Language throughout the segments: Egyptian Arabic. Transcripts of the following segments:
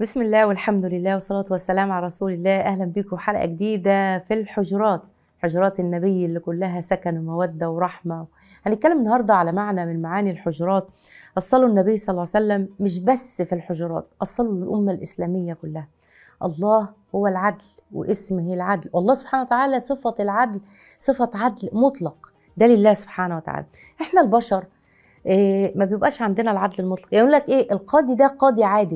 بسم الله والحمد لله والصلاة والسلام على رسول الله أهلا بكم حلقة جديدة في الحجرات حجرات النبي اللي كلها سكن ومودة ورحمة هنتكلم النهاردة على معنى من معاني الحجرات أصلوا النبي صلى الله عليه وسلم مش بس في الحجرات أصلوا للأمة الإسلامية كلها الله هو العدل واسمه العدل والله سبحانه وتعالى صفة العدل صفة عدل مطلق ده لله سبحانه وتعالى احنا البشر إيه ما بيبقاش عندنا العدل المطلق يقول لك ايه القاضي ده قاضي عادل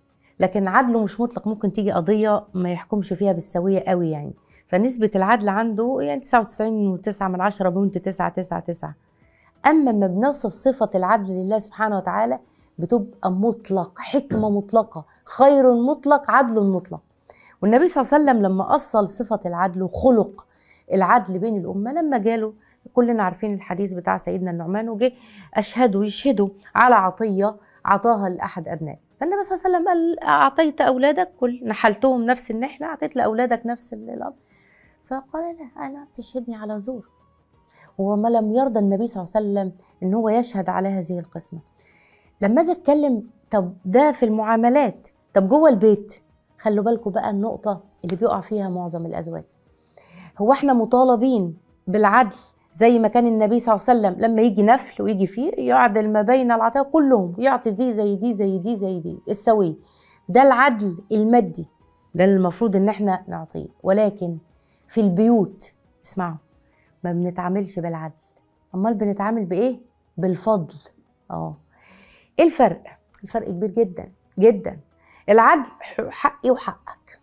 لكن عدله مش مطلق ممكن تيجي قضية ما يحكمش فيها بالسوية قوي يعني فنسبة العدل عنده يعني 99.9 من عشرة بونت 9 9 9 أما ما بنوصف صفة العدل لله سبحانه وتعالى بتبقى مطلق حكمة مطلقة خير مطلق عدل مطلق والنبي صلى الله عليه وسلم لما أصل صفة العدل وخلق العدل بين الأمة لما جاله كلنا عارفين الحديث بتاع سيدنا النعمان وجه أشهدوا يشهدوا على عطية عطاها لأحد أبنائه فالنبي صلى الله عليه وسلم قال أعطيت أولادك كل نحلتهم نفس النحلة أعطيت لأولادك نفس الأمر فقال لا أنا تشهدني على زور وما لم يرضى النبي صلى الله عليه وسلم ان هو يشهد على هذه القسمه لما اجي اتكلم طب ده في المعاملات طب جوه البيت خلوا بالكم بقى النقطه اللي بيقع فيها معظم الازواج هو احنا مطالبين بالعدل زي ما كان النبي صلى الله عليه وسلم لما يجي نفل ويجي فيه يعدل ما بين العطايا كلهم يعطي دي زي دي زي دي زي دي السوي ده العدل المادي ده اللي المفروض ان احنا نعطيه ولكن في البيوت اسمعوا ما بنتعاملش بالعدل امال بنتعامل بايه بالفضل اه ايه الفرق الفرق كبير جدا جدا العدل حقي وحقك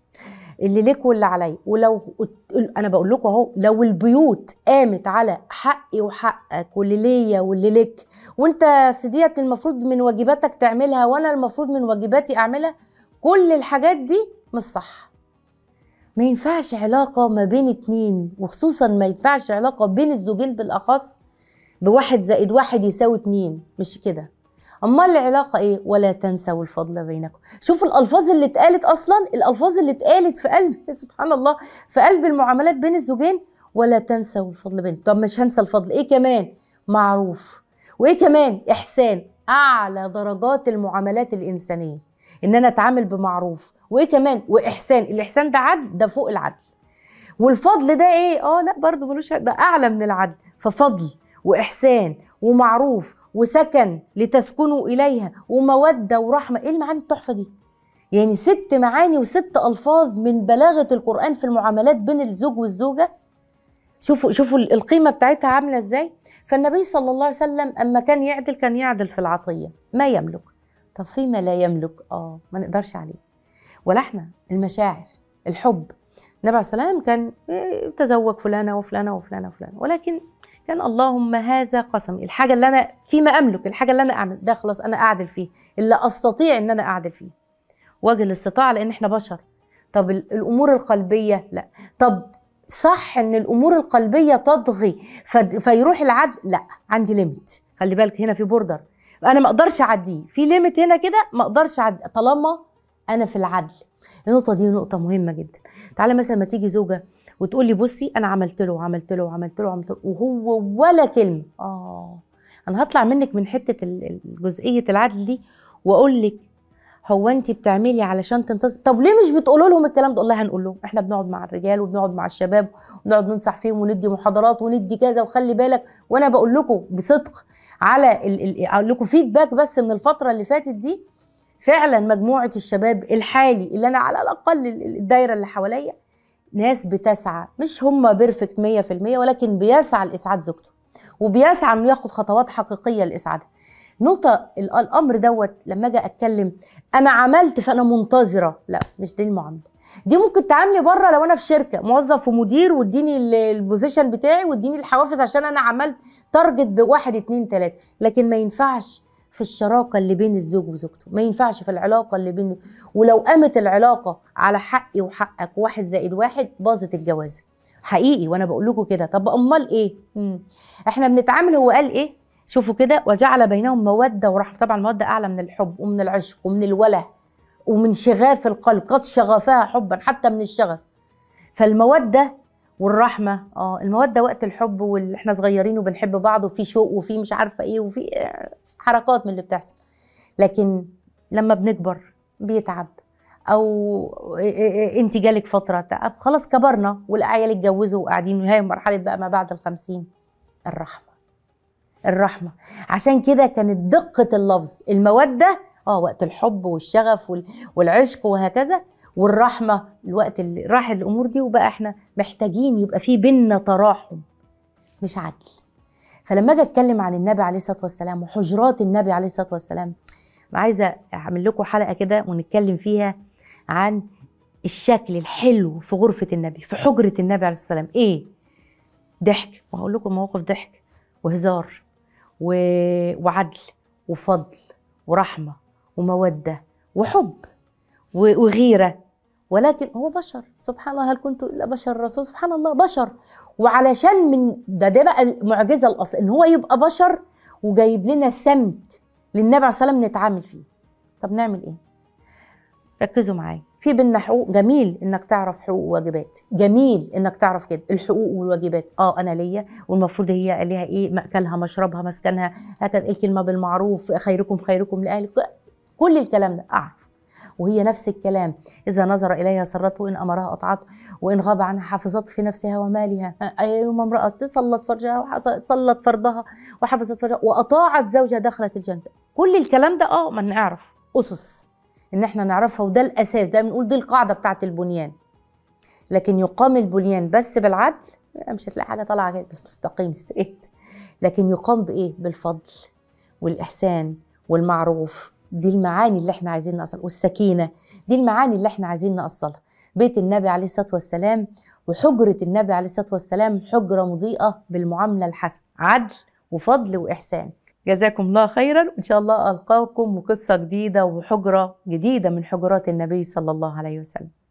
اللي ليك واللي عليا ولو انا بقول لكم اهو لو البيوت قامت على حقي وحقك واللي ليا واللي لك وانت سيديت المفروض من واجباتك تعملها وانا المفروض من واجباتي اعملها كل الحاجات دي مش صح ما ينفعش علاقة ما بين اتنين وخصوصا ما ينفعش علاقة بين الزوجين بالأخص بواحد زائد واحد يساوي اتنين مش كده أمال العلاقة إيه؟ ولا تنسوا الفضل بينكم شوفوا الألفاظ اللي اتقالت أصلا الألفاظ اللي اتقالت في قلب سبحان الله في قلب المعاملات بين الزوجين ولا تنسوا الفضل بينكم طب مش هنسى الفضل إيه كمان؟ معروف وإيه كمان؟ إحسان أعلى درجات المعاملات الإنسانية ان انا اتعامل بمعروف وايه كمان واحسان الاحسان ده عدل ده فوق العدل والفضل ده ايه اه لا برضه ملوش ده اعلى من العدل ففضل واحسان ومعروف وسكن لتسكنوا اليها وموده ورحمه ايه المعاني التحفه دي يعني ست معاني وست الفاظ من بلاغه القران في المعاملات بين الزوج والزوجه شوفوا شوفوا القيمه بتاعتها عامله ازاي فالنبي صلى الله عليه وسلم اما كان يعدل كان يعدل في العطيه ما يملك طب فيما لا يملك اه ما نقدرش عليه ولا احنا المشاعر الحب النبي عليه السلام كان تزوج فلانه وفلانه وفلانه وفلانه ولكن كان اللهم هذا قسمي الحاجه اللي انا فيما املك الحاجه اللي انا اعمل ده خلاص انا اعدل فيه اللي استطيع ان انا اعدل فيه وجه الاستطاعه لان احنا بشر طب الامور القلبيه لا طب صح ان الامور القلبيه تطغي فيروح العدل لا عندي ليميت خلي بالك هنا في بوردر انا ما اقدرش اعديه في ليميت هنا كده ما اقدرش اعدي طالما انا في العدل النقطه دي نقطه مهمه جدا تعالى مثلا ما تيجي زوجه وتقول لي بصي انا عملت له وعملت له وعملت له وعملت له وهو ولا كلمه اه انا هطلع منك من حته جزئيه العدل دي واقول لك هو انت بتعملي علشان تنتصر طب ليه مش بتقولوا لهم الكلام ده والله هنقول لهم احنا بنقعد مع الرجال وبنقعد مع الشباب ونقعد ننصح فيهم وندي محاضرات وندي كذا وخلي بالك وانا بقول لكم بصدق على اقول لكم فيدباك بس من الفتره اللي فاتت دي فعلا مجموعه الشباب الحالي اللي انا على الاقل الدايره اللي حواليا ناس بتسعى مش هم بيرفكت 100% ولكن بيسعى لاسعاد زوجته وبيسعى انه ياخد خطوات حقيقيه لاسعادها نقطة الأمر دوت لما أجي أتكلم أنا عملت فأنا منتظرة لا مش دي المعاملة دي ممكن تعاملي بره لو أنا في شركة موظف ومدير واديني البوزيشن بتاعي واديني الحوافز عشان أنا عملت تارجت بواحد اتنين تلاتة لكن ما ينفعش في الشراكة اللي بين الزوج وزوجته ما ينفعش في العلاقة اللي بين ولو قامت العلاقة على حقي وحقك واحد زائد واحد باظت الجواز حقيقي وانا بقول لكم كده طب امال ايه مم. احنا بنتعامل هو قال ايه شوفوا كده وجعل بينهم موده ورحمه طبعا الموده اعلى من الحب ومن العشق ومن الوله ومن شغاف القلب قد شغفها حبا حتى من الشغف فالموده والرحمه اه الموده وقت الحب واللي احنا صغيرين وبنحب بعض وفي شوق وفي مش عارفه ايه وفي حركات من اللي بتحصل لكن لما بنكبر بيتعب او انت جالك فتره تعب خلاص كبرنا والعيال اتجوزوا وقاعدين وهي مرحله بقى ما بعد الخمسين الرحمه الرحمه عشان كده كانت دقه اللفظ الموده اه وقت الحب والشغف وال- والعشق وهكذا والرحمه الوقت اللي راح الامور دي وبقى احنا محتاجين يبقى في بينا تراحم مش عدل فلما اجي اتكلم عن النبي عليه الصلاه والسلام وحجرات النبي عليه الصلاه والسلام انا عايزه اعمل لكم حلقه كده ونتكلم فيها عن الشكل الحلو في غرفه النبي في حجره النبي عليه الصلاه والسلام ايه ضحك وهقول لكم مواقف ضحك وهزار و... وعدل وفضل ورحمه وموده وحب و- وغيره ولكن هو بشر سبحان الله هل كنت الا بشر رسول سبحان الله بشر وعلشان من ده ده بقى المعجزه الاصل ان هو يبقى بشر وجايب لنا سمت للنبي عليه الصلاه والسلام نتعامل فيه طب نعمل ايه ركزوا معايا في بينا حقوق جميل انك تعرف حقوق وواجبات جميل انك تعرف كده الحقوق والواجبات اه انا ليا والمفروض هي ليها ايه ماكلها مشربها مسكنها هكذا الكلمه بالمعروف خيركم خيركم لاهلك كل الكلام ده اعرف وهي نفس الكلام إذا نظر إليها سرته وإن أمرها أطعته وإن غاب عنها حفظت في نفسها ومالها أيما امرأة صلت فرجها وصلت فرضها وحفظت فرجها وأطاعت زوجها دخلت الجنة كل الكلام ده اه ما نعرف أسس إن إحنا نعرفها وده الأساس ده بنقول دي القاعدة بتاعت البنيان لكن يقام البنيان بس بالعدل مش هتلاقي حاجة طالعة كده بس مستقيم ستريت لكن يقام بإيه بالفضل والإحسان والمعروف دي المعاني اللي احنا عايزين نأصل والسكينة دي المعاني اللي احنا عايزين نأصلها بيت النبي عليه الصلاة والسلام وحجرة النبي عليه الصلاة والسلام حجرة مضيئة بالمعاملة الحسنة عدل وفضل وإحسان جزاكم الله خيرا وإن شاء الله ألقاكم وقصة جديدة وحجرة جديدة من حجرات النبي صلى الله عليه وسلم